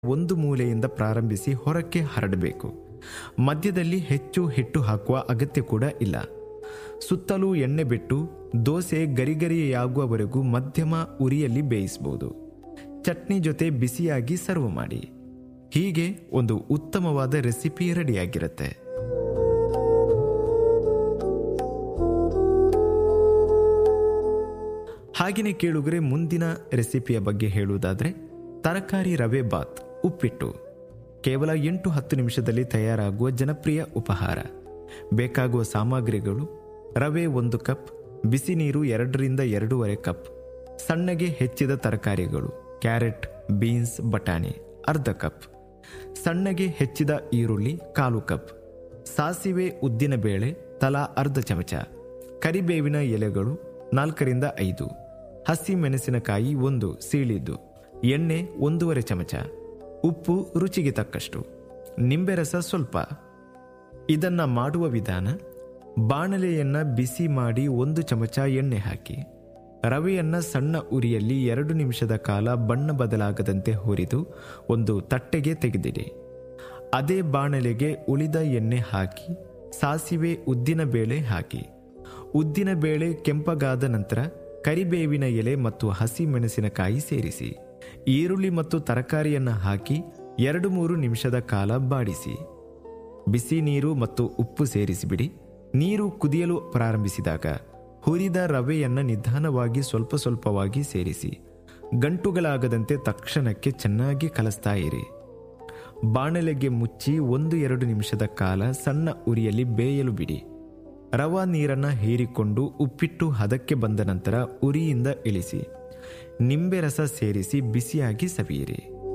ಒಂದು ಮೂಲೆಯಿಂದ ಪ್ರಾರಂಭಿಸಿ ಹೊರಕ್ಕೆ ಹರಡಬೇಕು ಮಧ್ಯದಲ್ಲಿ ಹೆಚ್ಚು ಹಿಟ್ಟು ಹಾಕುವ ಅಗತ್ಯ ಕೂಡ ಇಲ್ಲ ಸುತ್ತಲೂ ಎಣ್ಣೆ ಬಿಟ್ಟು ದೋಸೆ ಗರಿಗರಿಯಾಗುವವರೆಗೂ ಮಧ್ಯಮ ಉರಿಯಲ್ಲಿ ಬೇಯಿಸಬಹುದು ಚಟ್ನಿ ಜೊತೆ ಬಿಸಿಯಾಗಿ ಸರ್ವ್ ಮಾಡಿ ಹೀಗೆ ಒಂದು ಉತ್ತಮವಾದ ರೆಸಿಪಿ ರೆಡಿಯಾಗಿರುತ್ತೆ ಹಾಗೆಯೇ ಕೇಳುಗರೆ ಮುಂದಿನ ರೆಸಿಪಿಯ ಬಗ್ಗೆ ಹೇಳುವುದಾದ್ರೆ ತರಕಾರಿ ರವೆ ಬಾತ್ ಉಪ್ಪಿಟ್ಟು ಕೇವಲ ಎಂಟು ಹತ್ತು ನಿಮಿಷದಲ್ಲಿ ತಯಾರಾಗುವ ಜನಪ್ರಿಯ ಉಪಹಾರ ಬೇಕಾಗುವ ಸಾಮಗ್ರಿಗಳು ರವೆ ಒಂದು ಕಪ್ ಬಿಸಿ ನೀರು ಎರಡರಿಂದ ಎರಡೂವರೆ ಕಪ್ ಸಣ್ಣಗೆ ಹೆಚ್ಚಿದ ತರಕಾರಿಗಳು ಕ್ಯಾರೆಟ್ ಬೀನ್ಸ್ ಬಟಾಣಿ ಅರ್ಧ ಕಪ್ ಸಣ್ಣಗೆ ಹೆಚ್ಚಿದ ಈರುಳ್ಳಿ ಕಾಲು ಕಪ್ ಸಾಸಿವೆ ಉದ್ದಿನ ಬೇಳೆ ತಲಾ ಅರ್ಧ ಚಮಚ ಕರಿಬೇವಿನ ಎಲೆಗಳು ನಾಲ್ಕರಿಂದ ಐದು ಹಸಿ ಮೆಣಸಿನಕಾಯಿ ಒಂದು ಸೀಳಿದ್ದು ಎಣ್ಣೆ ಒಂದೂವರೆ ಚಮಚ ಉಪ್ಪು ರುಚಿಗೆ ತಕ್ಕಷ್ಟು ನಿಂಬೆ ರಸ ಸ್ವಲ್ಪ ಇದನ್ನ ಮಾಡುವ ವಿಧಾನ ಬಾಣಲೆಯನ್ನ ಬಿಸಿ ಮಾಡಿ ಒಂದು ಚಮಚ ಎಣ್ಣೆ ಹಾಕಿ ರವೆಯನ್ನ ಸಣ್ಣ ಉರಿಯಲ್ಲಿ ಎರಡು ನಿಮಿಷದ ಕಾಲ ಬಣ್ಣ ಬದಲಾಗದಂತೆ ಹುರಿದು ಒಂದು ತಟ್ಟೆಗೆ ತೆಗೆದಿಡಿ ಅದೇ ಬಾಣಲೆಗೆ ಉಳಿದ ಎಣ್ಣೆ ಹಾಕಿ ಸಾಸಿವೆ ಉದ್ದಿನ ಬೇಳೆ ಹಾಕಿ ಉದ್ದಿನ ಬೇಳೆ ಕೆಂಪಗಾದ ನಂತರ ಕರಿಬೇವಿನ ಎಲೆ ಮತ್ತು ಹಸಿ ಮೆಣಸಿನಕಾಯಿ ಸೇರಿಸಿ ಈರುಳ್ಳಿ ಮತ್ತು ತರಕಾರಿಯನ್ನು ಹಾಕಿ ಎರಡು ಮೂರು ನಿಮಿಷದ ಕಾಲ ಬಾಡಿಸಿ ಬಿಸಿ ನೀರು ಮತ್ತು ಉಪ್ಪು ಸೇರಿಸಿಬಿಡಿ ನೀರು ಕುದಿಯಲು ಪ್ರಾರಂಭಿಸಿದಾಗ ಹುರಿದ ರವೆಯನ್ನ ನಿಧಾನವಾಗಿ ಸ್ವಲ್ಪ ಸ್ವಲ್ಪವಾಗಿ ಸೇರಿಸಿ ಗಂಟುಗಳಾಗದಂತೆ ತಕ್ಷಣಕ್ಕೆ ಚೆನ್ನಾಗಿ ಕಲಿಸ್ತಾ ಇರಿ ಬಾಣಲೆಗೆ ಮುಚ್ಚಿ ಒಂದು ಎರಡು ನಿಮಿಷದ ಕಾಲ ಸಣ್ಣ ಉರಿಯಲ್ಲಿ ಬೇಯಲು ಬಿಡಿ ರವಾ ನೀರನ್ನ ಹೀರಿಕೊಂಡು ಉಪ್ಪಿಟ್ಟು ಹದಕ್ಕೆ ಬಂದ ನಂತರ ಉರಿಯಿಂದ ಇಳಿಸಿ ನಿಂಬೆ ರಸ ಸೇರಿಸಿ ಬಿಸಿಯಾಗಿ ಸವಿಯಿರಿ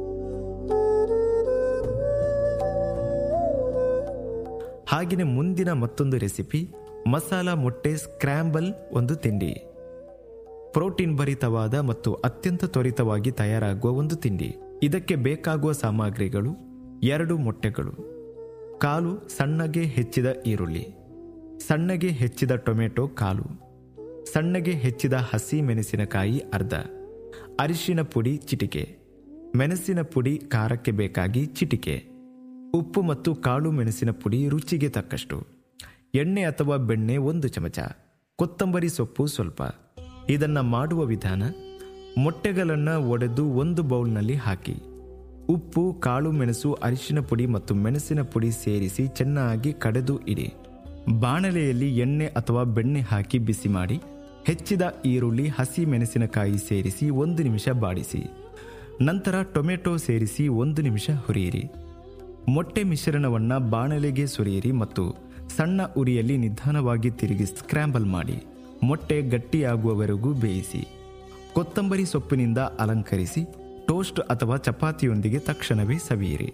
ಹಾಗೆಯೇ ಮುಂದಿನ ಮತ್ತೊಂದು ರೆಸಿಪಿ ಮಸಾಲ ಮೊಟ್ಟೆ ಸ್ಕ್ರ್ಯಾಂಬಲ್ ಒಂದು ತಿಂಡಿ ಪ್ರೋಟೀನ್ ಭರಿತವಾದ ಮತ್ತು ಅತ್ಯಂತ ತ್ವರಿತವಾಗಿ ತಯಾರಾಗುವ ಒಂದು ತಿಂಡಿ ಇದಕ್ಕೆ ಬೇಕಾಗುವ ಸಾಮಗ್ರಿಗಳು ಎರಡು ಮೊಟ್ಟೆಗಳು ಕಾಲು ಸಣ್ಣಗೆ ಹೆಚ್ಚಿದ ಈರುಳ್ಳಿ ಸಣ್ಣಗೆ ಹೆಚ್ಚಿದ ಟೊಮೆಟೊ ಕಾಲು ಸಣ್ಣಗೆ ಹೆಚ್ಚಿದ ಹಸಿ ಮೆಣಸಿನಕಾಯಿ ಅರ್ಧ ಅರಿಶಿನ ಪುಡಿ ಚಿಟಿಕೆ ಮೆಣಸಿನ ಪುಡಿ ಖಾರಕ್ಕೆ ಬೇಕಾಗಿ ಚಿಟಿಕೆ ಉಪ್ಪು ಮತ್ತು ಕಾಳು ಮೆಣಸಿನ ಪುಡಿ ರುಚಿಗೆ ತಕ್ಕಷ್ಟು ಎಣ್ಣೆ ಅಥವಾ ಬೆಣ್ಣೆ ಒಂದು ಚಮಚ ಕೊತ್ತಂಬರಿ ಸೊಪ್ಪು ಸ್ವಲ್ಪ ಇದನ್ನ ಮಾಡುವ ವಿಧಾನ ಮೊಟ್ಟೆಗಳನ್ನು ಒಡೆದು ಒಂದು ಬೌಲ್ನಲ್ಲಿ ಹಾಕಿ ಉಪ್ಪು ಕಾಳು ಮೆಣಸು ಅರಿಶಿನ ಪುಡಿ ಮತ್ತು ಮೆಣಸಿನ ಪುಡಿ ಸೇರಿಸಿ ಚೆನ್ನಾಗಿ ಕಡೆದು ಇಡಿ ಬಾಣಲೆಯಲ್ಲಿ ಎಣ್ಣೆ ಅಥವಾ ಬೆಣ್ಣೆ ಹಾಕಿ ಬಿಸಿ ಮಾಡಿ ಹೆಚ್ಚಿದ ಈರುಳ್ಳಿ ಹಸಿ ಮೆಣಸಿನಕಾಯಿ ಸೇರಿಸಿ ಒಂದು ನಿಮಿಷ ಬಾಡಿಸಿ ನಂತರ ಟೊಮೆಟೊ ಸೇರಿಸಿ ಒಂದು ನಿಮಿಷ ಹುರಿಯಿರಿ ಮೊಟ್ಟೆ ಮಿಶ್ರಣವನ್ನ ಬಾಣಲೆಗೆ ಸುರಿಯಿರಿ ಮತ್ತು ಸಣ್ಣ ಉರಿಯಲ್ಲಿ ನಿಧಾನವಾಗಿ ತಿರುಗಿ ಸ್ಕ್ರ್ಯಾಂಬಲ್ ಮಾಡಿ ಮೊಟ್ಟೆ ಗಟ್ಟಿಯಾಗುವವರೆಗೂ ಬೇಯಿಸಿ ಕೊತ್ತಂಬರಿ ಸೊಪ್ಪಿನಿಂದ ಅಲಂಕರಿಸಿ ಟೋಸ್ಟ್ ಅಥವಾ ಚಪಾತಿಯೊಂದಿಗೆ ತಕ್ಷಣವೇ ಸವಿಯಿರಿ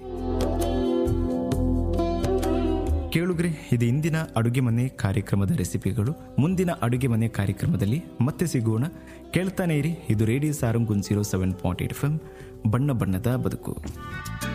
ಕೇಳುಗ್ರೆ ಇದು ಇಂದಿನ ಅಡುಗೆ ಮನೆ ಕಾರ್ಯಕ್ರಮದ ರೆಸಿಪಿಗಳು ಮುಂದಿನ ಅಡುಗೆ ಮನೆ ಕಾರ್ಯಕ್ರಮದಲ್ಲಿ ಮತ್ತೆ ಸಿಗೋಣ ಕೇಳ್ತಾನೆ ಇರಿ ಇದು ರೇಡಿಯೋ ಸಾರಂಗ್ ಗುನ್ zero seven point eight F ಬಣ್ಣ ಬಣ್ಣದ ಬದುಕು